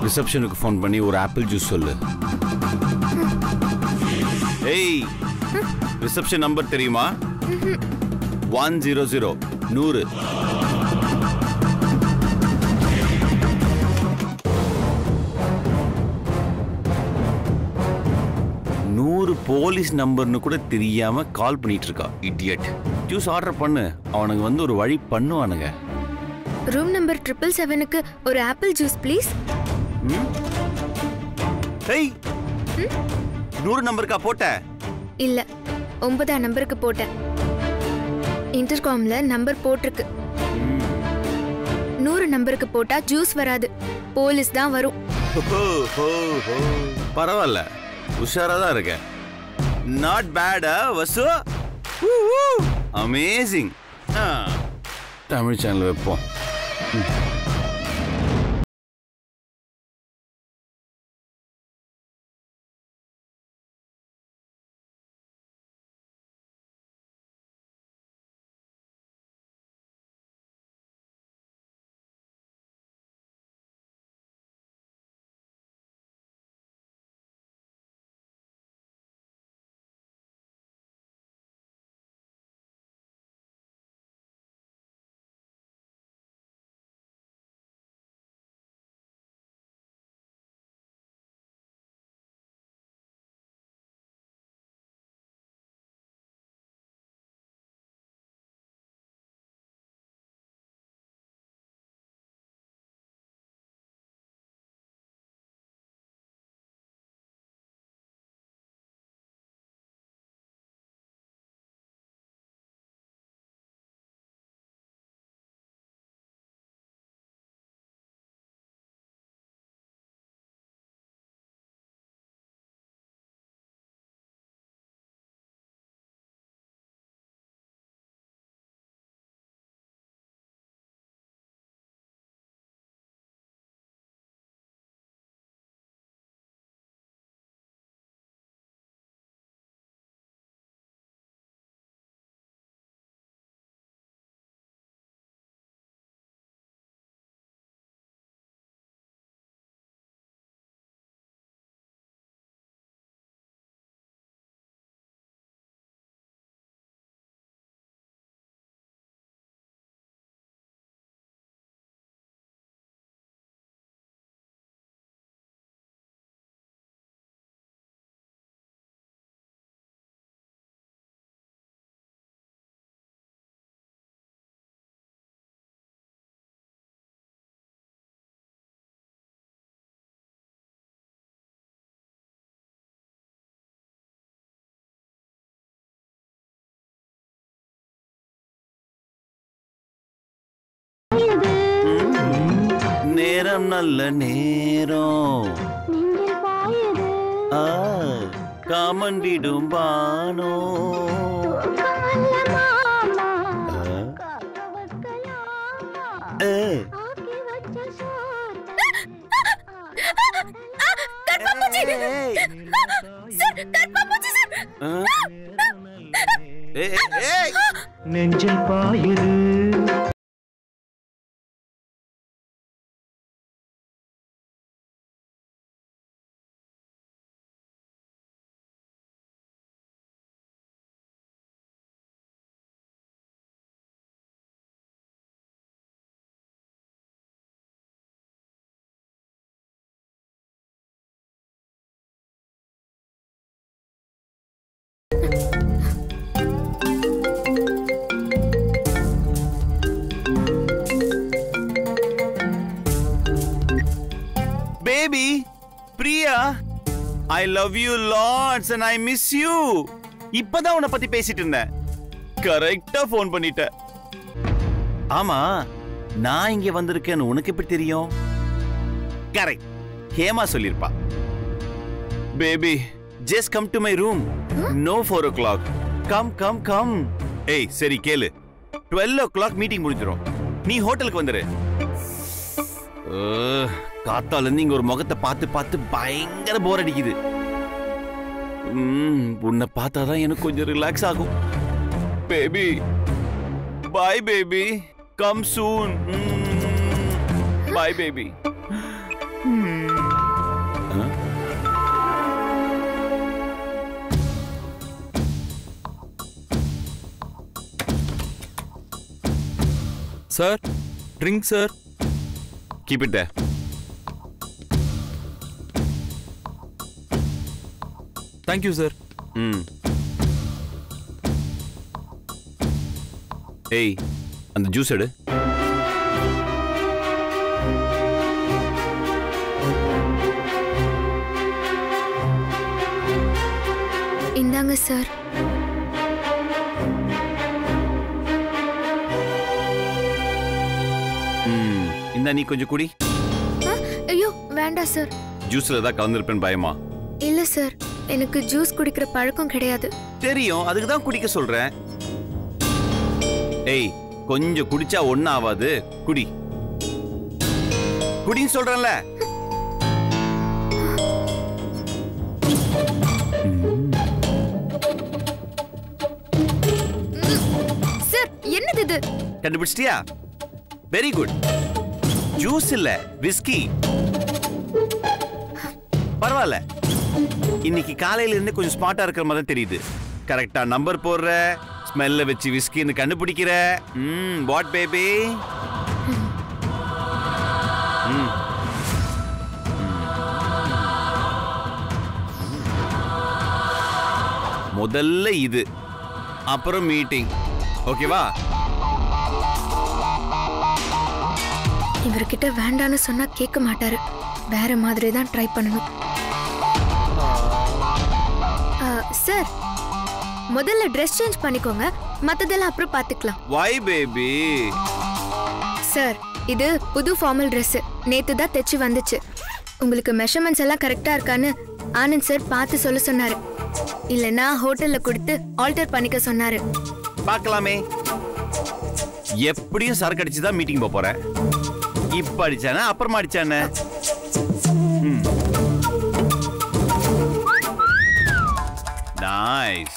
ரிசப்ஷனுக்கு ஃபோன் பண்ணி ஒரு ஆப்பிள் ஜூஸ் சொல்லு ஏய் ரிசப்ஷன் நம்பர் தெரியுமா ஒன் ஜீரோ ஜீரோ நூறு நூறு போலீஸ் நம்பர்னு கூட தெரியாம கால் பண்ணிட்டு இருக்கா இடியட் ஜூஸ் ஆர்டர் பண்ணு அவனுங்க வந்து ஒரு வழி பண்ணுவானுங்க ரூம் நம்பர் ட்ரிபிள் செவனுக்கு ஒரு ஆப்பிள் ஜூஸ் ப்ளீஸ் ஏய் நூறு நம்பருக்கா போட்ட இல்ல ஒன்பதாம் நம்பருக்கு போட்டேன் இன்டர்காம்ல நம்பர் போட்டிருக்கு நூறு நம்பருக்கு போட்டா ஜூஸ் வராது போலீஸ் தான் வரும் ஹோ, ஹோ, ஹோ. பரவாயில்ல உஷாரா தான் இருக்க நாட் பேடா வசு அமேசிங் தமிழ் சேனல் வைப்போம் நேரம் நல்ல நேரம் ஆ, காமன் விடும் பானோ ஆ, ஏ, ஏய், ஆ, ஏய், ஏய், நெஞ்சில் பாயுது baby Priya I love you lots and I miss you இப்பதான் உன்னை பத்தி பேசிட்டு இருந்தேன் கரெக்டா ஃபோன் பண்ணிட்ட ஆமா நான் இங்க வந்திருக்கேன்னு உனக்கு எப்படி தெரியும் கரெக்ட் ஹேமா சொல்லிருப்பா baby just come to my room no four o'clock come come come ஏய் சரி கேளு டுவெல் ஓ கிளாக் மீட்டிங் முடிஞ்சிடும் நீ ஹோட்டலுக்கு வந்துரு அஹ், காத்தால இருந்து இங்க ஒரு முகத்தை பார்த்து பார்த்து பயங்கர போர் அடிக்குது ம், உன்னை பார்த்தாதான் எனக்கு கொஞ்சம் ரிலாக்ஸ் ஆகும் baby bye baby come soon bye baby sir drink sir keep it there thank you sir ம் ஏய் அந்த ஜூஸ் எடு இந்தாங்க சார் ம் இந்த நீ கொஞ்சம் குடி ஆ, ஐயோ வேண்டாம் சார் ஜூஸ்ல ஏதாவது கலந்துருப்பேன் பயமா இல்ல சார் எனக்கு ஜூஸ் குடிக்கிற பழக்கம் கிடையாது தெரியும் அதுக்கு தான் குடிக்க சொல்றேன் ஏய் கொஞ்சம் குடிச்சா ஒன்னும் ஆகாது குடி குடின்னு சொல்றேன்ல சார் என்னது இது கண்டுபிடிச்சிட்டியா வெரி குட் ஜூஸ் இல்ல விஸ்கி பரவாயில்ல இன்னைக்கு காலையில இருந்து கொஞ்சம் ஸ்மார்ட்டா இருக்கிற மாதிரி தான் தெரியுது கரெக்டா நம்பர் போடுற ஸ்மெல்ல வச்சு விஸ்கின்னு கண்டுபிடிக்கிற ம் வாட் பேபி முதல்ல இது அப்புறம் மீட்டிங் ஓகேவா இவர்கிட்ட வேண்டான்னு சொன்னா கேட்க மாட்டாரு வேற மாதிரி தான் ட்ரை பண்ணணும் ஆ, சார் முதல்ல ட்ரெஸ் சேஞ்ச் பண்ணிக்கோங்க மத்ததெல்லாம் அப்புறம் பார்த்துக்கலாம் வை பேபி சார் இது புது ஃபார்மல் Dress நேத்து தான் தைச்சு வந்துச்சு உங்களுக்கு மெஷர்மெண்ட்ஸ் எல்லாம் கரெக்டா இருக்கான்னு ஆனந்த் சார் பார்த்து சொல்ல சொன்னாரு இல்லைன்னா ஹோட்டல்ல கொடுத்து ஆல்டர் பண்ணிக்க சொன்னாரு பார்க்கலாமே எப்படியும் சரக்கு அடிச்சு தான் மீட்டிங் போக போறேன் இப்ப அடிச்சானே அப்புறமா அடிச்சானே நைஸ்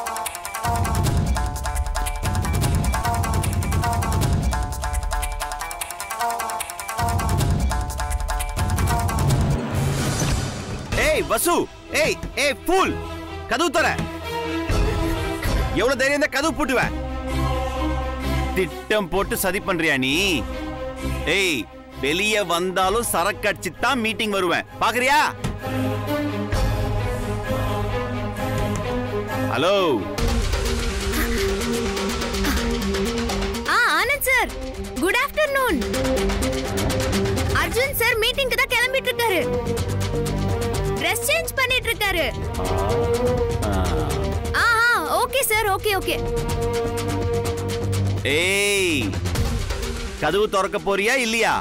ஏய் வசு ஏய் ஏய் ஃபூல் கதவு தர எவ்வளவு தைரியம் தான் கதவு பூட்டுவேன் திட்டம் போட்டு சதி பண்றியா நீ ஏய் வெளிய வந்தாலும் சரக்கு அடிச்சு தான் மீட்டிங் வருவேன் பாக்குறியா ஹலோ ஆ Anand sir good afternoon Arjun sir மீட்டிங்க்கு தான் கிளம்பிட்டு இருக்காரு ட்ரெஸ் சேஞ்ச் பண்ணிட்டு இருக்காரு ஆ ஓகே சார் ஓகே ஓகே ஏய் கதவு திறக்க போறியா இல்லையா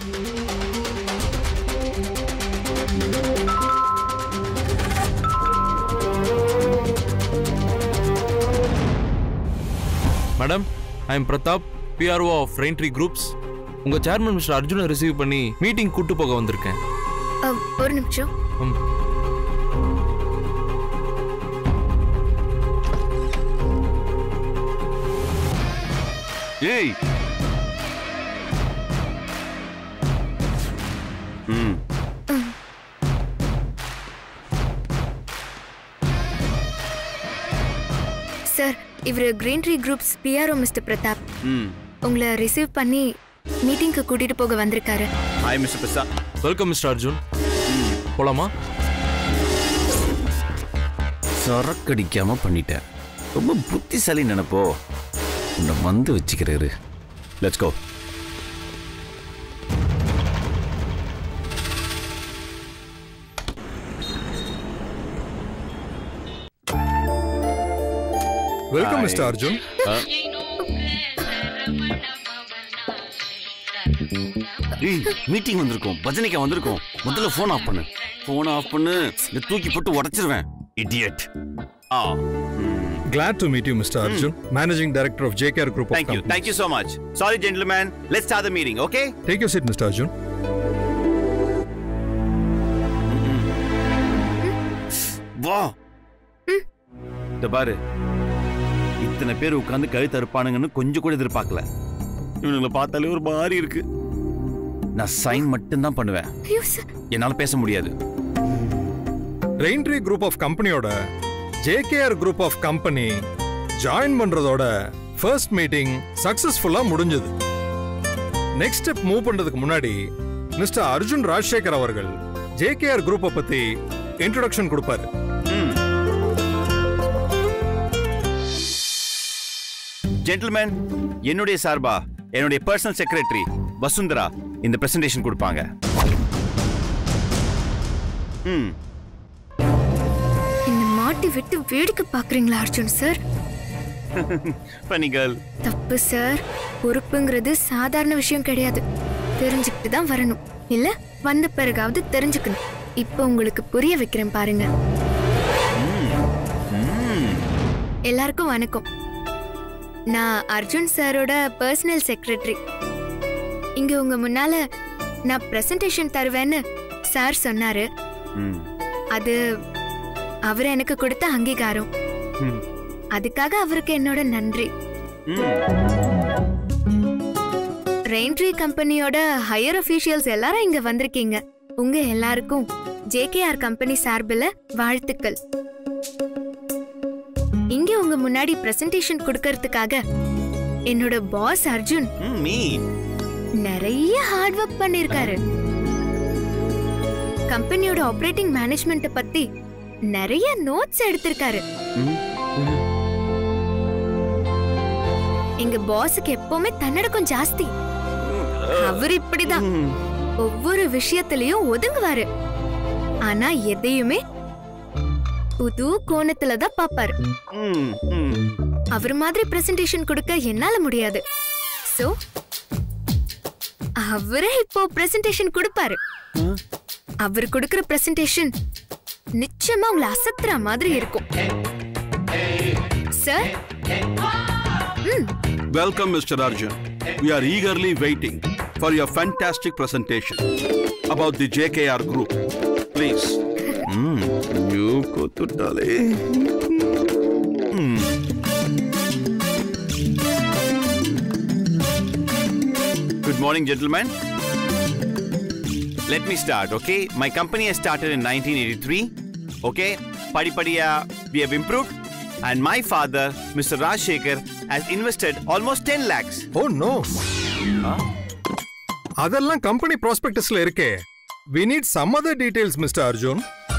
madam I am Pratap PRO of Raintree groups உங்க சேர்மன் மிஸ்டர் அர்ஜுனை ரிசீவ் பண்ணி மீட்டிங் கூட்டு போக வந்திருக்கேன் ஒரு நிமிஷம் ம். ஏய் ம் சார் இவர் green tree groups PRO mister Pratap ம் உங்களை ரிசீவ் பண்ணி மீட்டிங்க்கு கூட்டிட்டு போக வந்திருக்காரு hi mister Prasad welcome mister Arjun போலாமா சரக்கடிக்காம பண்ணிட்டேன் ரொம்ப புத்திசாலி நினைப்போ உன்னை வந்து வச்சுக்கிறாரு let's go welcome Hi. Mister Arjun ஏய் மீட்டிங் வந்திருக்கோம் பஜனைக்கா வந்திருக்கோம் முதல்ல ஃபோன் ஆஃப் பண்ணு ஃபோன் ஆஃப் பண்ணு இதை தூக்கி போட்டு உடைச்சிருவேன் இடியட் ஆ glad to meet you mr arjun managing director of jkr group of thank you companies thank you so much sorry gentleman let's start the meeting okay take your seat mr arjun வா இந்த பாரு இத்தனை பேர் உட்கார்ந்து கழுத்து அறுப்பானுங்கன்னு கொஞ்சம் கூட எதிர்பார்க்கல இவனுங்களை பார்த்தாலே ஒரு மாதிரி இருக்கு நான் சைன் மட்டும்தான் பண்ணுவேன் ஐயோ சார் என்னால பேச முடியாது ரெயின்ட்ரி குரூப் ஆஃப் கம்பெனியோட JKR group of company join பண்றதோட ஃபர்ஸ்ட் மீட்டிங் சக்சஸ்ஃபுல்லா முடிஞ்சது நெக்ஸ்ட் ஸ்டெப் மூவ் பண்றதுக்கு முன்னாடி மிஸ்டர் அர்ஜுன் ராஜசேகர் அவர்கள் ஜேகேஆர் குரூப்பை பத்தி இன்ட்ரோடக்ஷன் கொடுப்பாரு ஜென்டில்மேன் என்னுடைய சார்பா என்னுடைய பர்சனல் செக்ரட்டரி வசுந்தரா இந்த பிரசன்டேஷன் கொடுப்பாங்க ம் என்ன மாட்டி விட்டு வேடிக்கை பாக்குறீங்களா அர்ஜுன் சார் ஃபனி கேர்ள் தப்பு சார் பொறுப்புங்கிறது சாதாரண விஷயம் கிடையாது தெரிஞ்சுக்கிட்டு தான் வரணும் இல்ல வந்த பிறகாவது தெரிஞ்சுக்கணும் இப்போ உங்களுக்கு புரிய வைக்கிறேன் பாருங்க எல்லாருக்கும் வணக்கம் நான் அர்ஜுன் சாரோட பர்சனல் செக்ரட்டரி இங்க உங்க முன்னால நான் பிரசன்டேஷன் தருவேன்னு சார் சொன்னாரு ம் அது அவர் எனக்கு கொடுத்த அங்கீகாரம் ம். அதுக்காக அவருக்கு என்னோட நன்றி ம் ரெயின்ட்ரி கம்பெனியோட ஹையர் அஃபீஷியல்ஸ் எல்லாரும் இங்க வந்திருக்கீங்க உங்க எல்லாருக்கும் ஜேகேஆர் கம்பெனி சார்பில் வாழ்த்துக்கள் இங்க உங்க முன்னாடி பிரசன்டேஷன் கொடுக்கறதுக்காக என்னோட பாஸ் அர்ஜுன் ம் மீ நிறைய ஹார்ட் ஒர்க் பண்ணிருக்காரு கம்பெனியோட ஆபரேட்டிங் மேனேஜ்மெண்ட் பத்தி நிறைய நோட்ஸ் எடுத்திருக்காரு ம் எங்க பாஸுக்கு எப்பவுமே தன்னடக்கம் ஜாஸ்தி அவர் இப்படிதான் ம். ஒவ்வொரு விஷயத்திலயும் ஒதுங்குவாரு ஆனா எதையுமே புது கோணத்துல தான் பாப்பாரு ம் ம் அவர் மாதிரி பிரசன்டேஷன் கொடுக்க என்னால முடியாது சோ அவரே இப்போ பிரசன்டேஷன் கொடுப்பாரு அவர் கொடுக்கிற பிரசன்டேஷன் நிச்சயமா உங்களை அசத்துற மாதிரி இருக்கும் சார் ம் Welcome, Mr. Arjun. We are eagerly waiting for your fantastic presentation about the JKR group. Please. ம் ஐயோ கொத்துட்டாலே ம் Good morning, gentlemen. Let me start, okay? My company has started in 1983. Okay? Padipadiya, we have improved. And my father, Mr. Rajshekhar, has invested almost 10 lakhs. Oh no அதெல்லாம் company ப்ராஸ்பெக்டஸ்ல இருக்கே we need some other details mister Arjun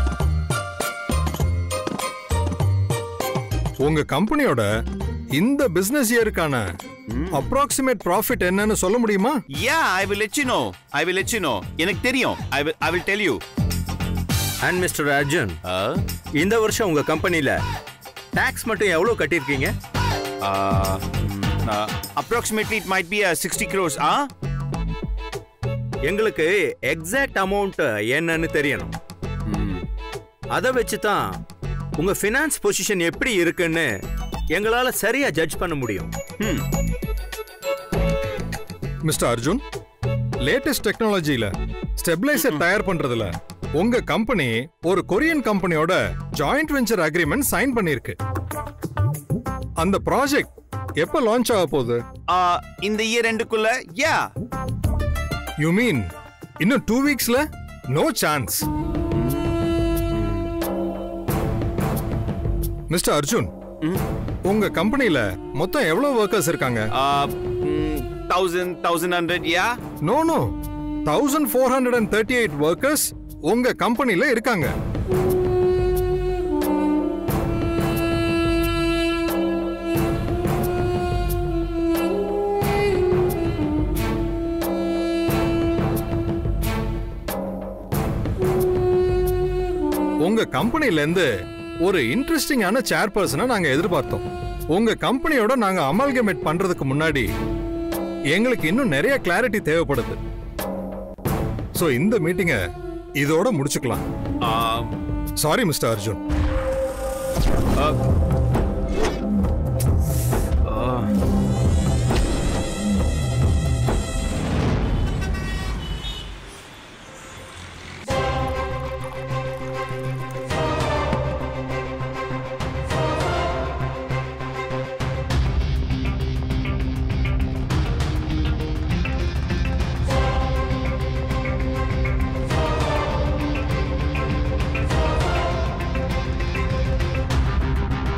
உங்க கம்பெனியோட இந்த business இயருக்கான approximate profit என்னன்னு சொல்ல முடியுமா Yeah, I will let you know. I will let you know. எனக்கு தெரியும். I will, I will tell you. And mister Arjun Uh, இந்த வருஷம் உங்க கம்பெனில டாக்ஸ் மட்டும் எவ்வளவு கட்டியிருக்கீங்க uh, uh, approximately it might be uh, 60 crores. Ah? எங்களுக்கு எக்ஸாக்ட் அமௌண்ட் என்னன்னு தெரியணும் அதை வச்சு தான் உங்க ஃபினான்ஸ் பொசிஷன் எப்படி இருக்குன்னு எங்களால சரியா ஜட்ஜ் பண்ண முடியும் Hmm. மிஸ்டர் அர்ஜுன் லேட்டஸ்ட் டெக்னாலஜில ஸ்டெபிளைசர் தயார் பண்றதுல உங்க கம்பெனி ஒரு கொரியன் கம்பெனியோட ஜாயிண்ட் வெஞ்சர் அக்ரிமெண்ட் சைன் பண்ணிருக்கு அந்த ப்ராஜெக்ட் எப்ப லான்ச் ஆக போகுது Uh, இந்த இயர் ரெண்டுக்குள்ள யா யூ மீன் இன்னும் டூ வீக்ஸ்ல நோ சான்ஸ் மிஸ்டர் அர்ஜுன் உங்க கம்பெனில மொத்தம் எவ்வளவு ஒர்க்கர்ஸ் இருக்காங்க thousand thousand hundred yeah no no thousand four hundred and thirty eight workers உங்க கம்பெனில இருக்காங்க உங்க கம்பெனில இருந்து ஒரு இன்ட்ரெஸ்டிங்கான சேர்பர்சனை நாங்க எதிர்பார்த்தோம் உங்க கம்பெனியோட நாங்க அமல்கமேட் பண்றதுக்கு முன்னாடி எங்களுக்கு இன்னும் நிறைய கிளாரிட்டி தேவைப்படுது சோ இந்த மீட்டிங்கை இதோட முடிச்சுக்கலாம் சாரி மிஸ்டர் அர்ஜுன்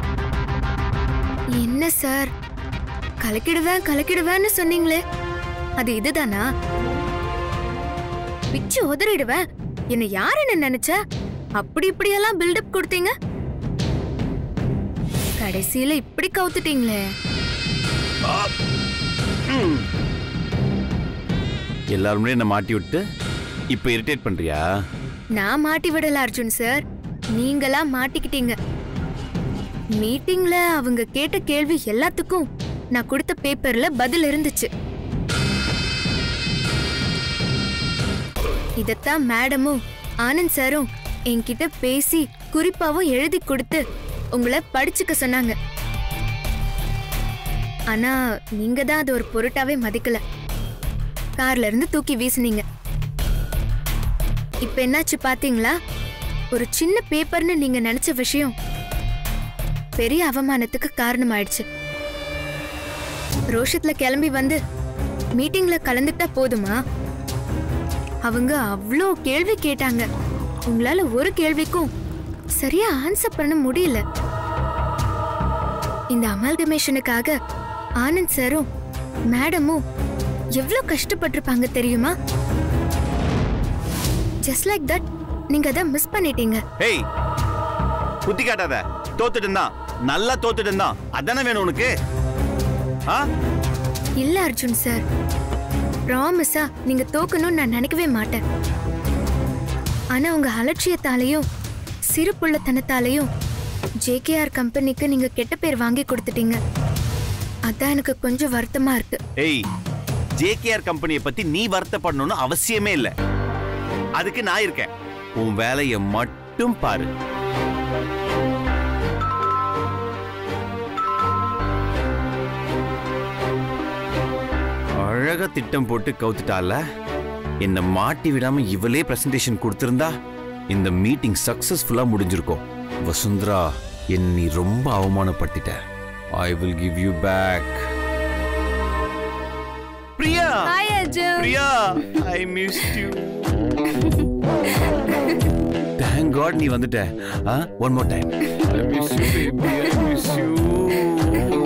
என்ன சார் கலக்கிடுவேன் கலக்கிடுவேன்னு சொன்னீங்களே அது இதுதானா பிச்சு உதறிடுவேன் என்ன யாருன்னு நினைச்ச அப்படி இப்படியெல்லாம் பில்டப் கொடுத்தீங்க கடைசியில இப்படி கவுத்துட்டீங்களே எல்லாருமே என்ன மாட்டி விட்டு இப்ப இரிட்டேட் பண்றியா நான் மாட்டி விடல அர்ஜுன் சார் நீங்களா மாட்டிக்கிட்டீங்க மீட்டிங்ல அவங்க கேட்ட கேள்வி எல்லாத்துக்கும் நான் கொடுத்த பேப்பர்ல பதில் இருந்துச்சு இதத்தான் மேடமும் ஆனந்த் சாரும் என்கிட்ட பேசி குறிப்பாவும் எழுதி கொடுத்து உங்களை படிச்சுக்க சொன்னாங்க ஆனா நீங்க தான் அது ஒரு பொருட்டாவே மதிக்கல கார்ல இருந்து தூக்கி வீசுனீங்க இப்ப என்னாச்சு பாத்தீங்களா ஒரு சின்ன பேப்பர்னு நீங்க நினைச்ச விஷயம் பெரிய அவமானத்துக்கு காரணமாயிடுச்சு ரோஷத்துல கிளம்பி வந்து மீட்டிங்ல கலந்துட்டா போதுமா அவங்க அவ்வளோ கேள்வி கேட்டாங்க உங்களால ஒரு கேள்விக்கும் சரியா ஆன்சர் பண்ண முடியல இந்த அமால்கமேஷனுக்காக ஆனந்த் சாரும் மேடமும் எவ்வளோ கஷ்டப்பட்டிருப்பாங்க தெரியுமா ஜஸ்ட் லைக் தட் நீங்க அதை மிஸ் பண்ணிட்டீங்க ஹேய் புத்தி காட்டாத தோத்துட்டு தான் நல்லா தோத்துட்டு தான் அதானே வேணும் உனக்கு ஆ இல்ல அர்ஜுன் சார் ப்ராமிஸா நீங்க தோக்கணும்னு நான் நினைக்கவே மாட்டேன் ஆனா உங்க அலட்சியத்தாலையும் சிறு புள்ளத்தனத்தாலையும் ஜேகேஆர் கம்பெனிக்கு நீங்க கெட்ட பேர் வாங்கி கொடுத்துட்டீங்க அதான் எனக்கு கொஞ்சம் வருத்தமா இருக்கு ஏய் ஜேகேஆர் கம்பெனியை பத்தி நீ வருத்தப்படணும்னு அவசியமே இல்ல அதுக்கு நான் இருக்கேன் உன் வேலையை மட்டும் பாரு அழகா திட்டம் போட்டு கவுத்துட்டால என்னை மாட்டி விடாம இவளே பிரசன்டேஷன் கொடுத்திருந்தா இந்த மீட்டிங் சக்சஸ்ஃபுல்லா முடிஞ்சிருக்கும் வசுந்தரா என்னை நீ ரொம்ப அவமானப்படுத்திட்ட I will give you back Priya hi Arjun Priya I miss you thank god நீ வந்துட்ட one more time I miss you baby I miss you